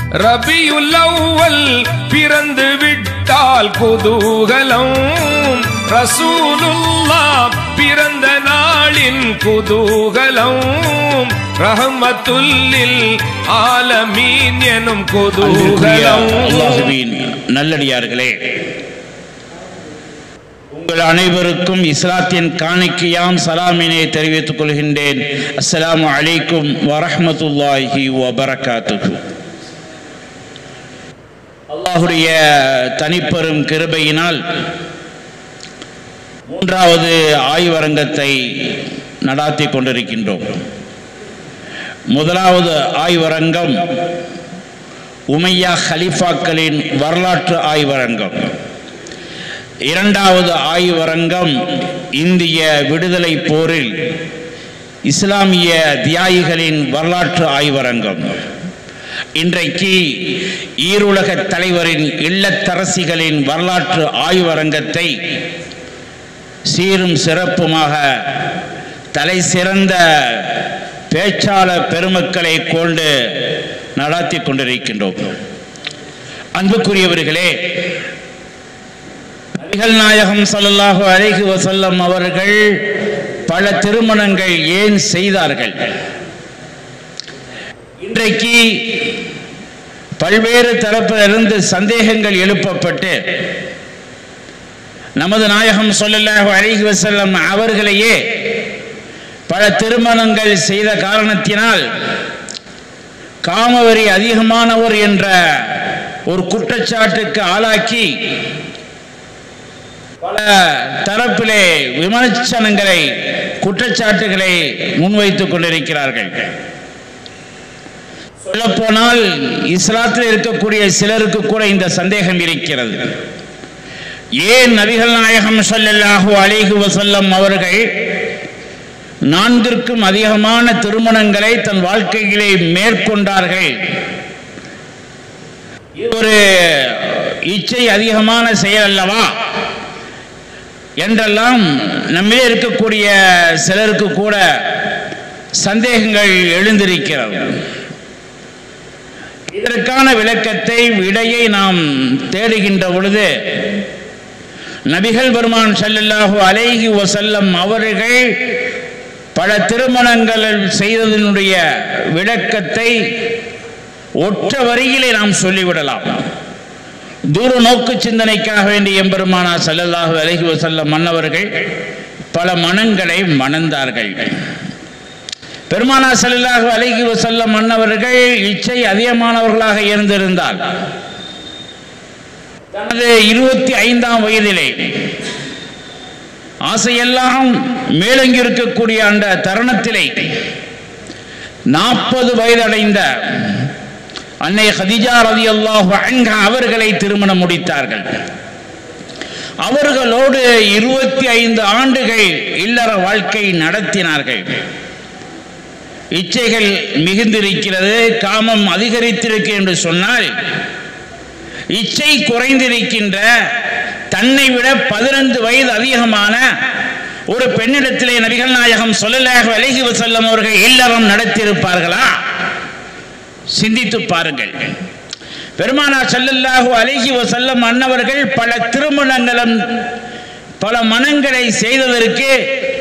ரபியுல் அவ்வல் பிறந்து விட்டால் குதூகலம் ரசூலுல்லா பிறந்த நாளின் குதூகலம் ரஹமத்துல்லில் ஆலமீன் எனும் அன்பிற்குரிய குதூகலம் அல்லாஹுவின் நல்லடியார்களே உங்கள் அனைவருக்கும் இஸ்லாத்தின் காணிக்கையாம் சலாமினை தெரிவித்துக் கொள்கின்றேன் அஸ்ஸலாமு அலைக்கும் வரஹ்மத்துல்லாஹி வபரகாத்துஹு அல்லாஹுடைய தனிப்பெரும் கிருபையினால் மூன்றாவது ஆய்வரங்கத்தை நடாத்தி கொண்டிருக்கின்றோம் முதலாவது ஆய்வரங்கம் உமையா ஹலிஃபாக்களின் வரலாற்று ஆய்வரங்கம் இரண்டாவது ஆய்வரங்கம் இந்திய விடுதலை போரில் இஸ்லாமிய தியாகிகளின் வரலாற்று ஆய்வரங்கம் இன்றைக்கு ஈருலக தலைவரின் இல்லத்தரசிகளின் வரலாற்று ஆய்வரங்கத்தை சீரும் சிறப்புமாக தலை சிறந்த பேச்சாளர் பெருமக்களை கொண்டு நடாத்தி கொண்டிருக்கின்றோம் அன்புக்குரியவர்களே நபிகள் நாயகம் ஸல்லல்லாஹு அலைஹி வஸல்லம் அவர்கள் பல திருமணங்கள் ஏன் செய்தார்கள் இன்றைக்கு பல்வேறு தரப்பிலிருந்து சந்தேகங்கள் எழுப்பப்பட்டு நமது நாயகம் ஸல்லல்லாஹு அலைஹி வஸல்லம் அவர்களையே பல திருமணங்கள் செய்த காரணத்தினால் காமவரி அதிகமானவர் என்ற ஒரு குற்றச்சாட்டுக்கு ஆளாக்கி பல தரப்பிலே விமர்சனங்களை குற்றச்சாட்டுகளை முன்வைத்துக் கொண்டிருக்கிறார்கள் சொல்லப்போனால் இஸ்லாத்தில் இருக்கக்கூடிய சிலருக்கு கூட இந்த சந்தேகம் இருக்கிறது ஏன் நபிகள் நாயகம் ஸல்லல்லாஹு அலைஹி வஸல்லம் அவர்கள் நான்கிற்கும் அதிகமான திருமணங்களை தன் வாழ்க்கையிலே மேற்கொண்டார்கள் இது ஒரு இச்சை அதிகமான செயல் அல்லவா என்றெல்லாம் நம்மே இருக்கக்கூடிய சிலருக்கு கூட சந்தேகங்கள் எழுந்திருக்கிறது இதற்கான விளக்கத்தை விடையை நாம் தேடுகின்ற பொழுது நபிகள் பெருமான் ஸல்லல்லாஹு அலைஹி வஸல்லம் அவர்கள் பல திருமணங்கள் செய்ததனுடைய விளக்கத்தை ஒற்ற வரியிலே நாம் சொல்லிவிடலாம் தூர நோக்கு சிந்தனைக்காக வேண்டிய எம்பெருமானா ஸல்லல்லாஹு அலைஹி வஸல்லம் மன்னவர்கள் பல மனங்களை மணந்தார்கள் பெருமானா ஸல்லல்லாஹு அலைஹி வஸல்லம் மன்னவர்கள் இச்சை அதிகமானவர்களாக இருந்திருந்தால் தனது இருபத்தி ஐந்தாம் வயதிலே ஆசையெல்லாம் மேலங்கி இருக்கக்கூடிய அந்த தருணத்திலே நாற்பது வயதடைந்த அன்னை ஹதிஜா ரலியல்லாஹு அன்ஹா அவர்களை திருமணம் முடித்தார்கள் அவர்களோடு இருபத்தி ஐந்து ஆண்டுகள் இல்லற வாழ்க்கை நடத்தினார்கள் இச்சைகள் மிகுந்திருக்கிறது காமம் அதிகரித்திருக்கு என்று சொன்னால் இச்சை குறைந்திருக்கின்ற தன்னை விட பதினைந்து வயது அதிகமான ஒரு பெண்ணிடத்திலே நபிகள் நாயகம் சொல்லலாக விலகி செல்லும் அவர்கள் இல்லறம் நடத்தியிருப்பார்களா சிந்தித்து பாருங்கள் பெருமானா ஸல்லல்லாஹு அலைஹி வஸல்லம் அன்னவர்கள் பல திருமணங்களும் பல மனங்களை செய்ததற்கு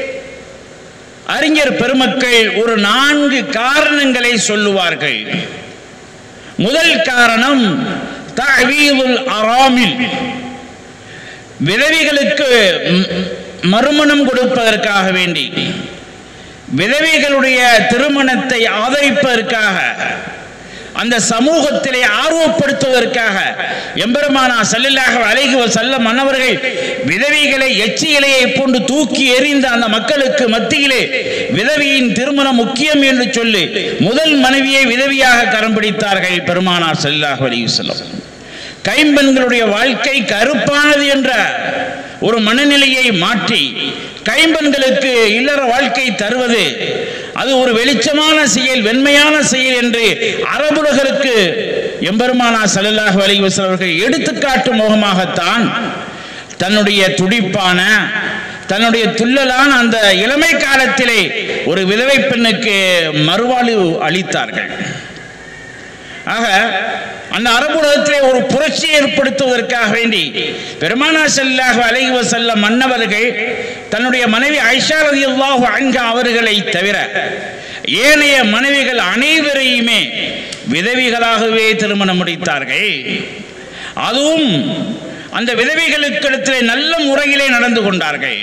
அறிஞர் பெருமக்கள் ஒரு நான்கு காரணங்களை சொல்லுவார்கள் முதல் காரணம் தஅவீதுல் அராமில் விதவைகளுக்கு ம்- மறுமணம் கொடுப்பதற்காக வேண்டி விதவைகளுடைய திருமணத்தை ஆதரிப்பதற்காக அந்த சமூகத்திலே ஆர்வப்படுத்துவதற்காக எம்பெருமானா ஸல்லல்லாஹு அலைஹி வஸல்லம் மன்னவர்கள் விதவைகளை எச்சி இலையை போன்று தூக்கி எறிந்த அந்த மக்களுக்கு மத்தியிலே விதவியின் திருமணம் முக்கியம் என்று சொல்லி முதல் மனைவியை விதவியாக கரம் பிடித்தார்கள் பெருமானார் ஸல்லல்லாஹு அலைஹி வஸல்லம் கைம்பெண்களுடைய வாழ்க்கை கருப்பானது என்ற ஒரு மனநிலையை மாற்றி கைம்பெண்களுக்கு இல்லற வாழ்க்கை தருவது அது ஒரு வெளிச்சமான செயல் வெண்மையான செயல் என்று அரபுலகருக்கு எம்பெருமானா ஸல்லல்லாஹு அலைஹி வஸல்லம் அவர்கள் எடுத்துக்காட்டும் முகமாகத்தான் தன்னுடைய துடிப்பான தன்னுடைய துள்ளலான அந்த இளமை காலத்திலே ஒரு விதவை பெண்ணுக்கு மறுவாழ்வு அளித்தார்கள் ஆக அந்த அரபுலகத்திலே ஒரு புரட்சி ஏற்படுத்துவதற்காக வேண்டி பெருமானா செல்லாக அலைவ செல்ல மன்னவர்கள் தன்னுடைய மனைவி ஐஷா ரதியுல்லாஹு அன்ஹா அவர்களை தவிர ஏனைய மனைவிகள் அனைவரையுமே விதவிகளாகவே திருமணம் முடித்தார்கள் அதுவும் அந்த விதவைகளுக்கிடத்திலே நல்ல முறையிலே நடந்து கொண்டார்கள்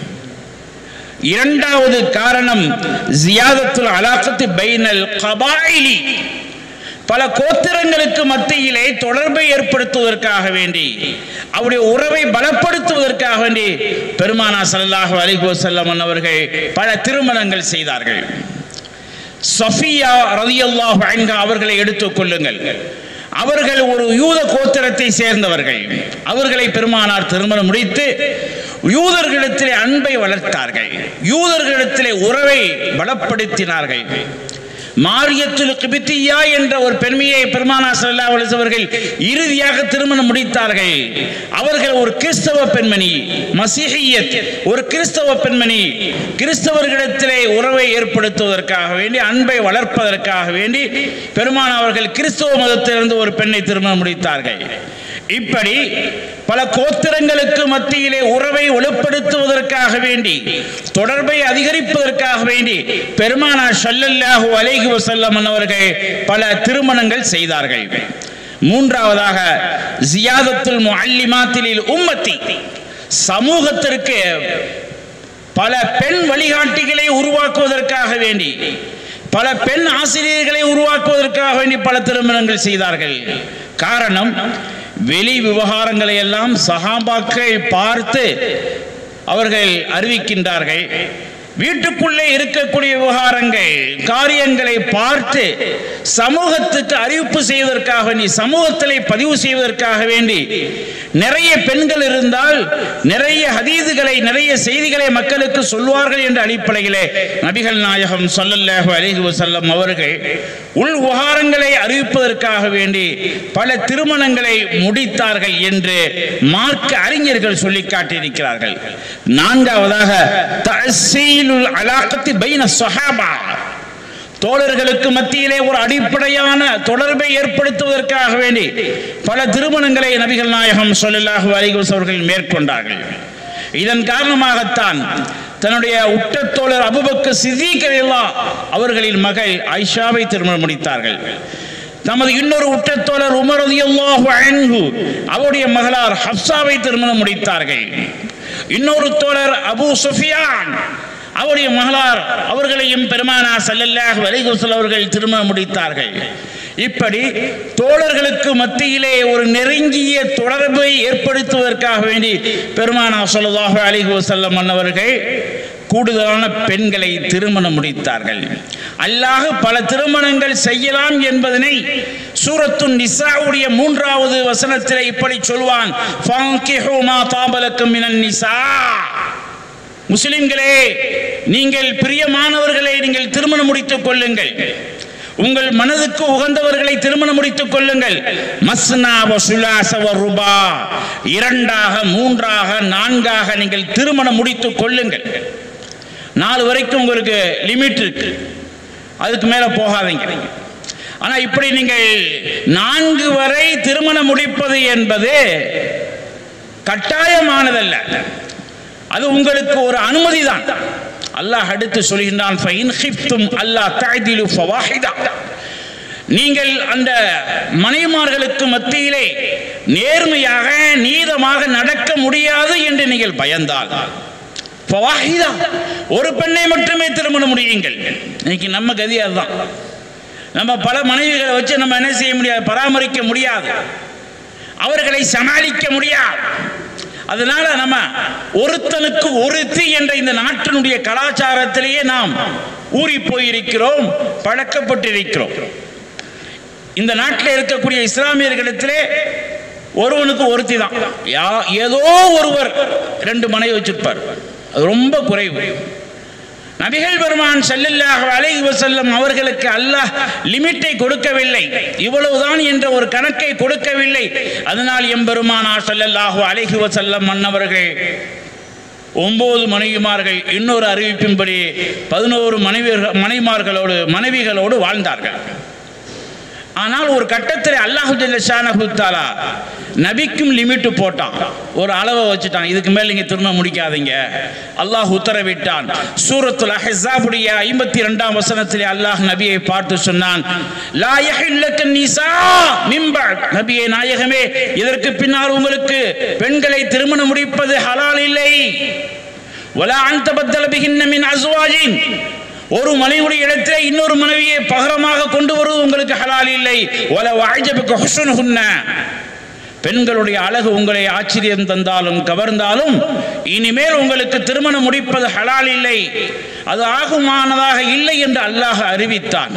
இரண்டாவது காரணம் ஜியாதத்துல் அலாக்கத்து பைனல் கபாயிலி பல கோத்திரங்களுக்கு மத்தியிலே தொடர்பை ஏற்படுத்துவதற்காக வேண்டி அவருடைய உறவை பலப்படுத்துவதற்காக வேண்டி பெருமானா ஸல்லல்லாஹு அலைஹி வஸல்லம் அவர்கள் பல திருமணங்கள் செய்தார்கள் சஃபியா ரலியல்லாஹு அன்ஹா அவர்களை எடுத்துக் கொள்ளுங்கள் அவர்கள் ஒரு யூத கோத்திரத்தை சேர்ந்தவர்கள் அவர்களை பெருமானார் திருமணம் முடித்து யூதர்களிடத்திலே அன்பை வளர்த்தார்கள் யூதர்களிடத்திலே உறவை பலப்படுத்தினார்கள் மாரியத்துல் கிபித்தியா என்ற ஒரு பெண்மையை பெருமானா சல்லா அவர்கள் இறுதியாக திருமணம் முடித்தார்கள் அவர்கள் ஒரு கிறிஸ்தவ பெண்மணி மசீஹியத் ஒரு கிறிஸ்தவ பெண்மணி கிறிஸ்தவர்களிடத்திலே உறவை ஏற்படுத்துவதற்காக வேண்டி அன்பை வளர்ப்பதற்காக வேண்டி பெருமான் அவர்கள் கிறிஸ்தவ மதத்திலிருந்து ஒரு பெண்ணை திருமணம் முடித்தார்கள் இப்படி பல கோத்திரங்களுக்கு மத்தியிலே உறவை வலுப்படுத்துவதற்காக வேண்டி தொடர்பை அதிகரிப்பதற்காக வேண்டி பெருமானா ஷல்லல்லாஹு அலைஹி வஸல்லம் அவர்கள் பல திருமணங்கள் செய்தார்கள் மூன்றாவதாக ஜியாதத்துல் முஅல்லிமாத்திலில் உம்மத்தி சமூகத்திற்கு பல பெண் வழிகாட்டிகளை உருவாக்குவதற்காக வேண்டி பல பெண் ஆசிரியர்களை உருவாக்குவதற்காக வேண்டி பல திருமணங்கள் செய்தார்கள் காரணம் வெளி விவகாரங்களை எல்லாம் சகாபாக்கள் பார்த்து அவர்கள் அறிவிக்கின்றார்கள் வீட்டுக்குள்ளே இருக்கக்கூடிய விவகாரங்கள் காரியங்களை பார்த்து சமூகத்துக்கு அறிவிப்பு செய்வதற்காக வேண்டி சமூகத்திலே பதிவு செய்வதற்காக வேண்டி நிறைய பெண்கள் இருந்தால் நிறைய ஹதீதுகளை நிறைய செய்திகளை மக்களுக்கு சொல்வார்கள் என்ற அடிப்படையிலே நபிகள் நாயகம் ஸல்லல்லாஹு அலைஹி வஸல்லம் அவர்கள் உள் விவகாரங்களை அறிவிப்பதற்காக வேண்டி பல திருமணங்களை முடித்தார்கள் என்று மார்க்க அறிஞர்கள் சொல்லி காட்டியிருக்கிறார்கள் நான்காவதாக தசீலுல் அலாக்கத்தி பைன ஸஹாபா தோழர்களுக்கு மத்தியிலே ஒரு அடிப்படையான தொடர்பை ஏற்படுத்துவதற்காக வேண்டி பல திருமணங்களை நபிகள் நாயகம் ஸல்லல்லாஹு அலைஹி வஸல்லம் அவர்கள் மேற்கொண்டார்கள் இதன் காரணமாகத்தான் தன்னுடைய உட்டத்தோழர் அபுபக்கு சித்திக் ரலியல்லாஹு அவர்களின் மகள் ஐஷாவை திருமணம் முடித்தார்கள் நமது இன்னொரு உட்டத்தோழர் உமர் ரலியல்லாஹு அன்ஹு அவருடைய மகளார் ஹப்சாவை திருமணம் முடித்தார்கள் இன்னொரு தோழர் அபூ சுஃபியான் அவருடைய மகளார் அவர்களையும் பெருமானா ஸல்லல்லாஹு அலைஹி வஸல்லம் அவர்கள் திருமணம் முடித்தார்கள் இப்படி தோழர்களுக்கு மத்தியிலே ஒரு நெருங்கிய தொடர்பை ஏற்படுத்துவதற்காக வேண்டி பெருமானா ஸல்லல்லாஹு அலைஹி வஸல்லம் அன்னவர்கள் கூடுதலான பெண்களை திருமணம் முடித்தார்கள் அல்லாஹ் பல திருமணங்கள் செய்யலாம் என்பதனை சூரத்து நிசாவுடைய மூன்றாவது வசனத்திலே இப்படி சொல்வான் "ஃபங்கிஹு மா தாபலக்கும் மினன் நிசா முஸ்லிம்களே நீங்கள் பிரியமானவர்களை நீங்கள் திருமணம் முடித்துக் கொள்ளுங்கள் உங்கள் மனதுக்கு உகந்தவர்களை திருமணம் முடித்துக் கொள்ளுங்கள் மஸ்னா வ சுலாச வ ருபா இரண்டாக மூன்றாக நான்காக நீங்கள் திருமணம் முடித்துக் கொள்ளுங்கள் நாலு வரைக்கும் உங்களுக்கு லிமிட் இருக்கு அதுக்கு மேல போகாதீங்க ஆனா இப்படி நீங்கள் நான்கு வரை திருமணம் முடிப்பது என்பது கட்டாயமானதல்ல அது உங்களுக்கு ஒரு அனுமதி தான் அல்லாஹ் அடுத்து சொல்கின்றான் "ஃபஇன் ஹிஃப்தும் அல்லா தஅதிலு ஃபவாஹிதா." நீங்கள் அந்த மனைமார்களுக்கு மத்தியிலே நேர்மையாக நீதமாக நடக்க முடியாது என்று நீங்கள் பயந்தால் ஃபவாஹிதா. ஒரு பெண்ணை மட்டுமே திருமணம் முடியுங்கள் இன்னைக்கு நம்ம கதி அதுதான் நம்ம பல மனைவிகளை வச்சு நம்ம என்ன செய்ய முடியாது பராமரிக்க முடியாது அவர்களை சமாளிக்க முடியாது அதனால நம்ம ஒருத்தனுக்கு ஒருத்தி என்ற இந்த நாட்டினுடைய கலாச்சாரத்திலேயே நாம் ஊறி போயிருக்கிறோம் பழக்கப்பட்டிருக்கிறோம் இந்த நாட்டில் இருக்கக்கூடிய இஸ்லாமியர்களிடத்திலே ஒருவனுக்கு ஒருத்தி தான் யா ஏதோ ஒருவர் ரெண்டு மனைவி வச்சிருப்பார் அது ரொம்ப குறைவு நபிகள் பெருமான் ஸல்லல்லாஹு அலைஹி வஸல்லம் அவர்களுக்கு அல்லாஹ் லிமிட்டை கொடுக்கவில்லை இவ்வளவுதான் என்ற ஒரு கணக்கை கொடுக்கவில்லை அதனால் எம்பெருமானார் ஸல்லல்லாஹு அலைஹி வஸல்லம் மன்னவர்கள் ஒன்பது மனைவிமார்கள் இன்னொரு அறிவிப்பின்படி பதினோரு மனைவி மனைமார்களோடு மனைவிகளோடு வாழ்ந்தார்கள் ஆனால் ஒரு கட்டத்தில் அல்லாஹு ஜல்லஷானஹு தஆலா நபிக்கும் லிமிட் போட்டான் ஒரு அளவை வச்சுட்டான் இதுக்கு மேல் நீங்க திரும்ப முடிக்காதீங்க அல்லாஹ் உத்தரவிட்டான் சூரத்துல் அஹ்ஸாபுடைய ஐம்பத்தி ரெண்டாம் வசனத்திலே அல்லாஹ் நபியை பார்த்து சொன்னான் லா யஹில்லக நிசா மின் பஅத் நபியே நாயகமே இதற்கு பின்னால் உங்களுக்கு பெண்களை திருமணம் முடிப்பது ஹலால் இல்லை வலா அன் தபத்தல பிஹின்ன மின் அஸ்வாஜின் ஒரு மனைவியுடைய இடத்திலே இன்னொரு மனைவியை பகரமாக கொண்டு வருவது உங்களுக்கு ஹலால் இல்லை வல வாஜபுக்கு ஹுஸ்னுஹுன்ன பெண்களுடைய அழகு உங்களை ஆச்சரியம் தந்தாலும் கவர்ந்தாலும் இனிமேல் உங்களுக்கு திருமணம் முடிப்பது ஹலால் இல்லை அது ஆகுமானதாக இல்லை என்று அல்லாஹ் அறிவித்தான்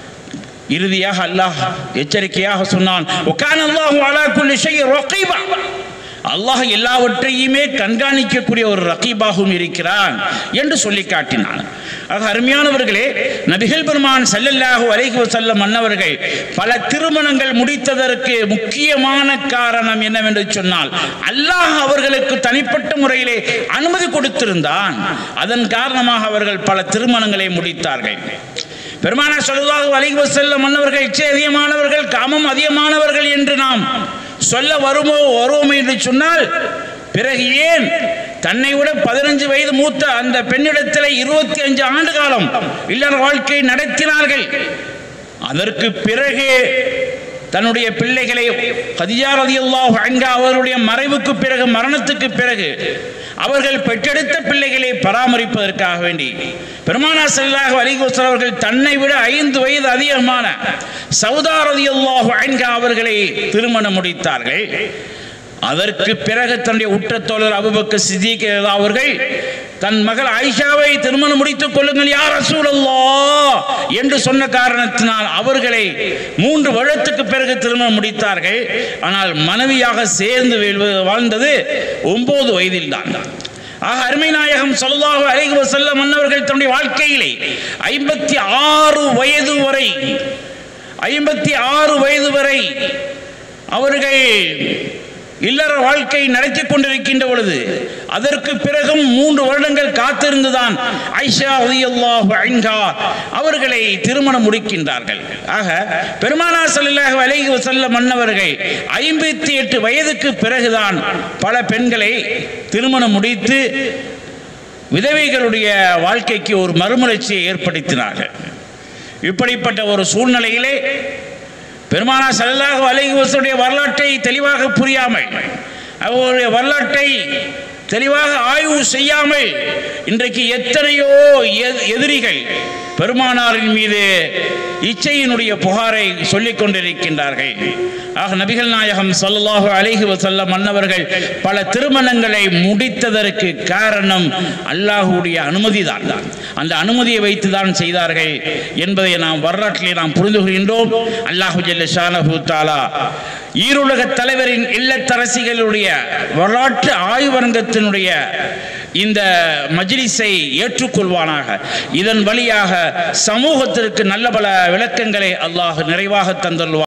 இறுதியாக அல்லாஹ் எச்சரிக்கையாக சொன்னான் உக்கான் அல்லாஹு அலா குல்லி ஷைஇன் ரகீபா அல்லாஹ் எல்லாவற்றையுமே கண்காணிக்கக்கூடிய ஒரு ரகீபாகவும் இருக்கிறான் என்று சொல்லி காட்டினான் ஆக அருமையானவர்களே நபிகள் பெருமான் ஸல்லல்லாஹு அலைஹி வஸல்லம் மன்னவர்கள் பல திருமணங்கள் முடித்ததற்கு முக்கியமான காரணம் என்னவென்று சொன்னால் அல்லாஹ் அவர்களுக்கு தனிப்பட்ட முறையிலே அனுமதி கொடுத்திருந்தான் அதன் காரணமாக அவர்கள் பல திருமணங்களை முடித்தார்கள் பெருமானா ஸல்லல்லாஹு அலைஹி வஸல்லம் மன்னவர்கள் இச்சை அதிகமானவர்கள் காமம் அதிகமானவர்கள் என்று நாம் சொல்ல வருமோ வருவோம் என்று சொன்னால் பிறகு ஏன் தன்னை விட பதினஞ்சு வயது மூத்த அந்த பெண்ணிடத்தில் இருபத்தி அஞ்சு ஆண்டு காலம் இல்லற வாழ்க்கை நடத்தினார்கள் அதற்கு பிறகு தன்னுடைய பிள்ளைகளை கதிஜா ரலியல்லாஹு அன்ஹா அவருடைய மறைவுக்கு பிறகு மரணத்துக்கு பிறகு அவர்கள் பெற்றெடுத்த பிள்ளைகளை பராமரிப்பதற்காக வேண்டி பெருமானா ஸல்லல்லாஹு அலைஹி வஸல்லம் அவர்கள் தன்னை விட ஐந்து வயது அதிகமான சௌதா ரலியல்லாஹு அன்ஹா அவர்களை திருமணம் முடித்தார்கள் அதற்கு பிறகு தன்னுடைய உற்ற தோழர் அபுபக்கர் சித்திக் அவர்கள் தன் மகள் ஆயிஷாவை திருமணம் முடித்துக் கொள்ளுங்கள் யார் ரசூலல்லா என்று சொன்ன காரணத்தினால் அவர்களை மூன்று வருடத்துக்கு பிறகு திருமணம் முடித்தார்கள் ஆனால் மனைவியாக சேர்ந்து வாழ்வது- வாழ்ந்தது ஒன்பது வயதில் தான் ஆக அருமை நாயகம் ஸல்லல்லாஹு அலைஹி வஸல்லம் மன்னவர்கள் தன்னுடைய வாழ்க்கையிலே ஐம்பத்தி ஆறு வயது வரை ஐம்பத்தி ஆறு வயது வரை அவர்கள் இல்லற வாழ்க்கை நடத்தி கொண்டிருக்கின்ற பொழுது அதற்கு பிறகும் மூன்று வருடங்கள் காத்திருந்துதான் ஐஷா ரலியல்லாஹு அன்ஹா அவர்களை திருமணம் முடிக்கின்றார்கள் ஆக பெருமானா ஸல்லல்லாஹு அலைஹி வஸல்லம் மன்னவர்கள் ஐம்பத்தி எட்டு வயதுக்கு பிறகுதான் பல பெண்களை திருமணம் முடித்து விதவைகளுடைய வாழ்க்கைக்கு ஒரு மறுமலர்ச்சியை ஏற்படுத்தினார்கள் இப்படிப்பட்ட ஒரு சூழ்நிலையிலே பெருமானா ஸல்லல்லாஹு அலைஹி வஸல்லுடைய வரலாற்றை தெளிவாக புரியாமல் அவருடைய வரலாற்றை தெளிவாக ஆய்வு செய்யாமல் இன்றைக்கு எத்தனையோ எ- எதிரிகள் பெருமானாரின் மீது இச்சையினுடைய புகாரை சொல்லிக் கொண்டிருக்கின்றார்கள் ஆக நபிகள் நாயகம் ஸல்லல்லாஹு அலைஹி வஸல்லம் மன்னவர்கள் பல திருமணங்களை முடித்ததற்கு காரணம் அல்லாஹ்வுடைய அனுமதிதான் அந்த அனுமதியை வைத்து தான் செய்தார்கள் என்பதை நாம் வரலாற்றிலே நாம் புரிந்து கொள்கின்றோம் அல்லாஹு ஜல்ல ஷானஹு தஆலா ஈருலக தலைவரின் இல்லத்தரசிகளுடைய வரலாற்று ஆய்வரங்கத்தினுடைய இந்த மஜ்லிஸை ஏற்றுக்கொள்வானாக இதன் வழியாக சமூகத்திற்கு நல்ல பல விளக்கங்களை அல்லாஹ் நிறைவாக தந்துள்ளார்